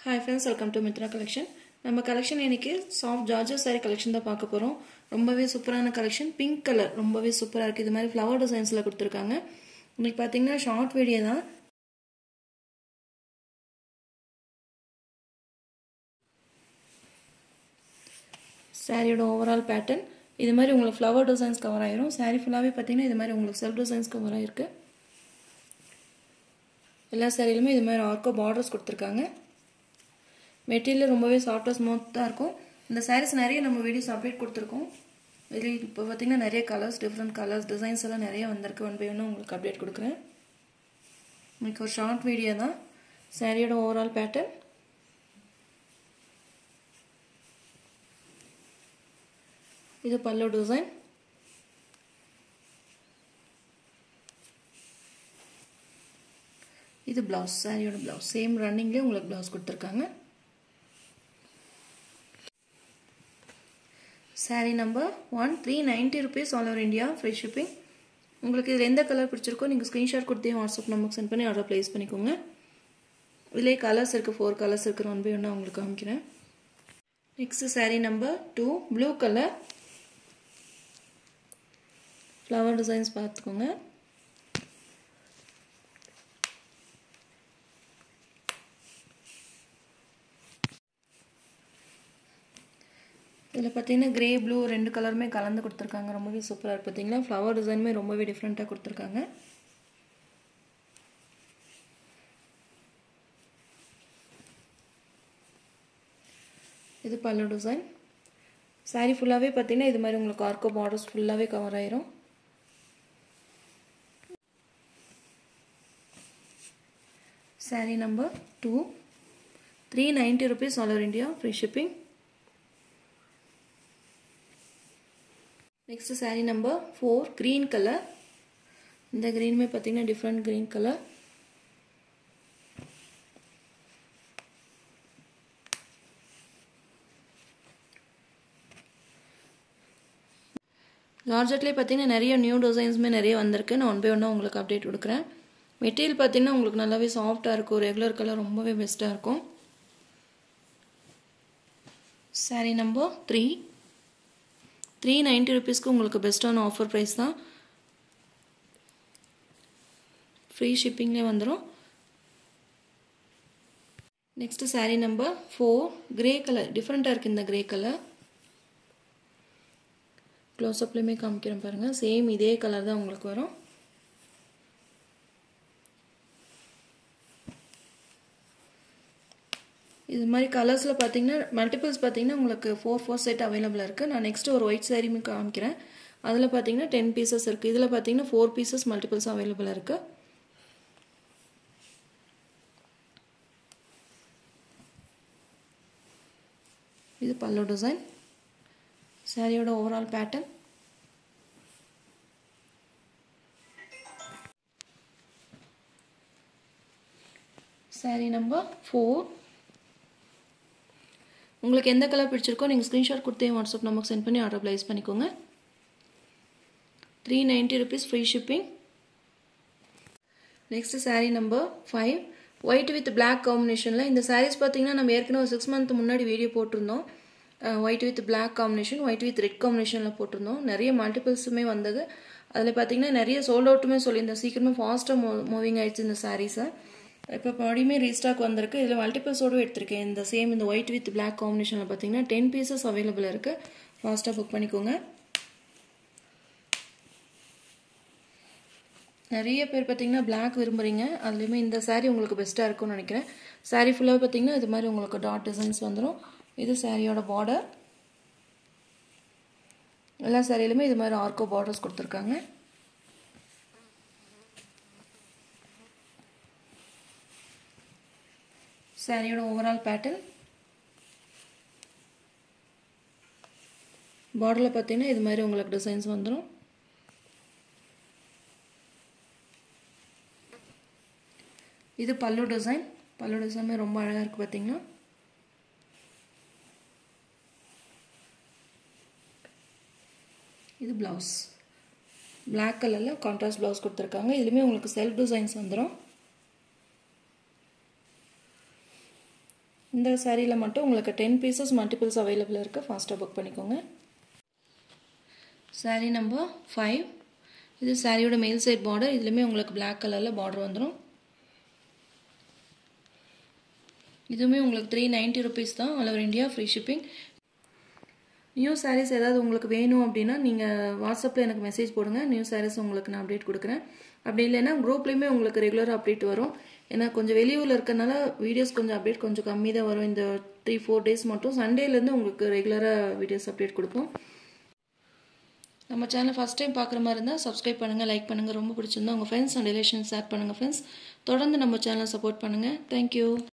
hi friends welcome to Mitra collection நம்ம collection இன்னைக்கு soft georgette sari collection தான் பார்க்க போகிறோம் ரொம்பவே சூப்பரான கலெக்ஷன் பிங்க் கலர் ரொம்பவே சூப்பராக இருக்குது இது மாதிரி ஃப்ளவர் டிசைன்ஸில் கொடுத்துருக்காங்க இன்னைக்கு பார்த்தீங்கன்னா ஷார்ட் வீடியோ தான் சாரியோட ஓவரால் பேட்டர்ன் இது மாதிரி உங்களுக்கு ஃப்ளவர் டிசைன்ஸ் கவர் ஆயிரும் சாரி ஃபுல்லாகவே பார்த்தீங்கன்னா இது மாதிரி உங்களுக்கு செல்ஃப் டிசைன்ஸ் கவர் ஆயிருக்கு எல்லா சாரிலுமே இது மாதிரி ஆர்க்கோ பார்டர்ஸ் கொடுத்துருக்காங்க மெட்டீரியல் ரொம்பவே சாஃப்டாக ஸ்மூத்தாக இருக்கும் இந்த சாரீஸ் நிறைய நம்ம வீடியோஸ் அப்டேட் கொடுத்துருக்கோம் இதில் இப்போ பார்த்தீங்கன்னா நிறைய கலர்ஸ் டிஃப்ரெண்ட் கலர்ஸ் டிசைன்ஸ் எல்லாம் நிறைய வந்திருக்கு ஒன் பை ஒன்று உங்களுக்கு அப்டேட் கொடுக்குறேன் உங்களுக்கு ஒரு ஷார்ட் வீடியோ தான் சாரியோட ஓவரால் பேட்டர்ன் இது பல்லு டிசைன் இது பிளவுஸ் சாரியோட பிளவுஸ் சேம் ரன்னிங்லேயே உங்களுக்கு பிளவுஸ் கொடுத்துருக்காங்க sari number one three ninety rupees all over India free shipping உங்களுக்கு இதில் எந்த கலர் பிடிச்சிருக்கோ நீங்கள் ஸ்க்ரீன்ஷாட் கொடுத்தே வாட்ஸ்அப் நம்பருக்கு சென்ட் பண்ணி ஆர்டர் ப்ளேஸ் பண்ணிக்கோங்க இதிலே கலர்ஸ் இருக்குது ஃபோர் கலர்ஸ் இருக்குது ஒன் பை ஒன்று உங்களுக்கு காமிக்கிறேன் next sari number two blue colour flower designs பார்த்துக்கோங்க இதில் பார்த்தீங்கன்னா கிரே ப்ளூ ரெண்டு கலருமே கலந்து கொடுத்துருக்காங்க ரொம்பவே சூப்பராக இருக்குது பார்த்தீங்களா ஃப்ளவர் டிசைனுமே ரொம்பவே டிஃப்ரெண்ட்டாக கொடுத்துருக்காங்க இது பல்லு டிசைன் சாரீ ஃபுல்லாகவே பார்த்தீங்கன்னா இது மாதிரி உங்களுக்கு ஆர்க்கோ பார்டர்ஸ் ஃபுல்லாகவே கவர் ஆயிரும் sari number two three ninety rupees all over India free shipping next sari number four green colour இந்த க்ரீனுமே பார்த்தீங்கன்னா டிஃப்ரெண்ட் க்ரீன் கலர் ஜார்ஜெட்லேயே பார்த்தீங்கன்னா நிறைய நியூ டிசைன்ஸுமே நிறைய வந்திருக்கு நான் ஒன் பை ஒன்னாக உங்களுக்கு அப்டேட் கொடுக்குறேன் மெட்டீரியல் பார்த்தீங்கன்னா உங்களுக்கு நல்லாவே சாஃப்டாக இருக்கும் ரெகுலர் கலர் ரொம்பவே பெஸ்ட்டாக இருக்கும் sari number three three ninety ருபீஸ்க்கு உங்களுக்கு பெஸ்ட்டான ஆஃபர் ப்ரைஸ் தான் ஃப்ரீ ஷிப்பிங்லேயே வந்துடும் next sari number four grey colour டிஃப்ரெண்ட்டாக இருக்குது இந்த கிரே கலர் க்ளோஸ்அப்லேயுமே காமிக்கிறேன் பாருங்கள் சேம் இதே கலர் தான் உங்களுக்கு வரும் இது மாதிரி கலர்ஸில் பார்த்தீங்கன்னா மல்டிபிள்ஸ் பார்த்தீங்கன்னா உங்களுக்கு ஃபோர் ஃபோர் செட் அவைலபிளாக இருக்குது நான் நெக்ஸ்ட் ஒரு ஒயிட் சாரியுமே காமிக்கிறேன் அதில் பார்த்தீங்கன்னா டென் பீசஸ் இருக்குது இதில் பார்த்தீங்கன்னா ஃபோர் பீசஸ் மல்டிபிள்ஸ் அவைலபிளாக இருக்குது இது பல்லு டிசைன் சாரியோட overall pattern sari number four உங்களுக்கு எந்த கலர் பிடிச்சிருக்கோ நீங்கள் ஸ்க்ரீன்ஷாட் கொடுத்தே வாட்ஸ்அப் நமக்கு சென்ட் பண்ணி ஆர்டர் ப்ளேஸ் பண்ணிக்கோங்க three ninety rupees free shipping next sari number five white with black காம்பினேஷனில் இந்த சாரீஸ் பார்த்தீங்கன்னா நம்ம ஏற்கனவே ஒரு சிக்ஸ் மந்த் முன்னாடி வீடியோ போட்டிருந்தோம் white with black combination white with red காம்பினேஷனில் போட்டிருந்தோம் நிறைய மல்டிபிள்ஸுமே வந்தது அதில் பார்த்தீங்கன்னா நிறைய சோல்ட் அவுட்டுமே சொல்லியிருந்தேன் சீக்கிரமாக ஃபாஸ்ட்டாக மூ மூவிங் ஆயிடுச்சு இந்த சாரீஸை இப்போ மறுபடியுமே ரீஸ்டாக் வந்திருக்கு இதில் மல்டிபிள்ஸோடு எடுத்திருக்கேன் இந்த சேம் இந்த ஒயிட் வித் பிளாக் காம்பினேஷனில் பார்த்தீங்கன்னா டென் பீசஸ் அவைலபிள் இருக்குது ஃபாஸ்ட்டாக புக் பண்ணிக்கோங்க நிறைய பேர் பார்த்தீங்கன்னா பிளாக் விரும்புகிறீங்க அதுலேயுமே இந்த சாரீ உங்களுக்கு பெஸ்ட்டாக இருக்கும்னு நினைக்கிறேன் சாரீ ஃபுல்லாக பார்த்தீங்கன்னா இது மாதிரி உங்களுக்கு டாட் டிசைன்ஸ் வந்துடும் இது சாரியோட பார்டர் எல்லா சாரியிலுமே இது மாதிரி ஆர்க்கோ பார்டர்ஸ் கொடுத்துருக்காங்க சாரியோட ஓவரால் பேட்டர்ன் பார்டரில் பார்த்தீங்கன்னா இது மாதிரி உங்களுக்கு டிசைன்ஸ் வந்துடும் இது பல்லு டிசைன் பல்லு டிசைனுமே ரொம்ப அழகாக இருக்குது பார்த்தீங்கன்னா இது ப்ளவுஸ் பிளாக் கலரில் கான்ட்ராஸ்ட் ப்ளவுஸ் கொடுத்துருக்காங்க இதுலேயுமே உங்களுக்கு செல்ஃப் டிசைன்ஸ் வந்துடும் இந்த சாரியில் மட்டும் உங்களுக்கு டென் பீசஸ் மல்டிபிள்ஸ் அவைலபிள் இருக்குது ஃபாஸ்ட்டாக புக் பண்ணிக்கோங்க சாரீ நம்பர் ஃபைவ் இது சாரியோட மேல் சைட் பார்டர் இதுலேயுமே உங்களுக்கு பிளாக் கலரில் பார்டர் வந்துடும் இதுவுமே உங்களுக்கு த்ரீ நைன்ட்டி ருபீஸ் தான் all over India free shipping new saris ஏதாவது உங்களுக்கு வேணும் அப்படின்னா நீங்கள் வாட்ஸ்அப்பில் எனக்கு மெசேஜ் போடுங்க நியூ சாரீஸ் உங்களுக்கு நான் அப்டேட் கொடுக்குறேன் அப்படி இல்லைன்னா குரூப்லேயுமே உங்களுக்கு ரெகுலராக அப்டேட் வரும் ஏன்னா கொஞ்சம் வெளியூரில் இருக்கனால வீடியோஸ் கொஞ்சம் அப்டேட் கொஞ்சம் கம்மி தான் வரும் இந்த த்ரீ ஃபோர் டேஸ் மட்டும் சண்டேலேருந்து உங்களுக்கு ரெகுலராக வீடியோஸ் அப்டேட் கொடுப்போம் நம்ம சேனல் ஃபஸ்ட் டைம் பார்க்குற மாதிரி இருந்தால் சப்ஸ்கிரைப் பண்ணுங்கள் லைக் பண்ணுங்கள் ரொம்ப பிடிச்சிருந்தா உங்கள் ஃப்ரெண்ட்ஸ் அண்ட் ரிலேஷன்ஸ் ஷேர் பண்ணுங்கள் ஃப்ரெண்ட்ஸ் தொடர்ந்து நம்ம சேனலை சப்போர்ட் பண்ணுங்கள் தேங்க்யூ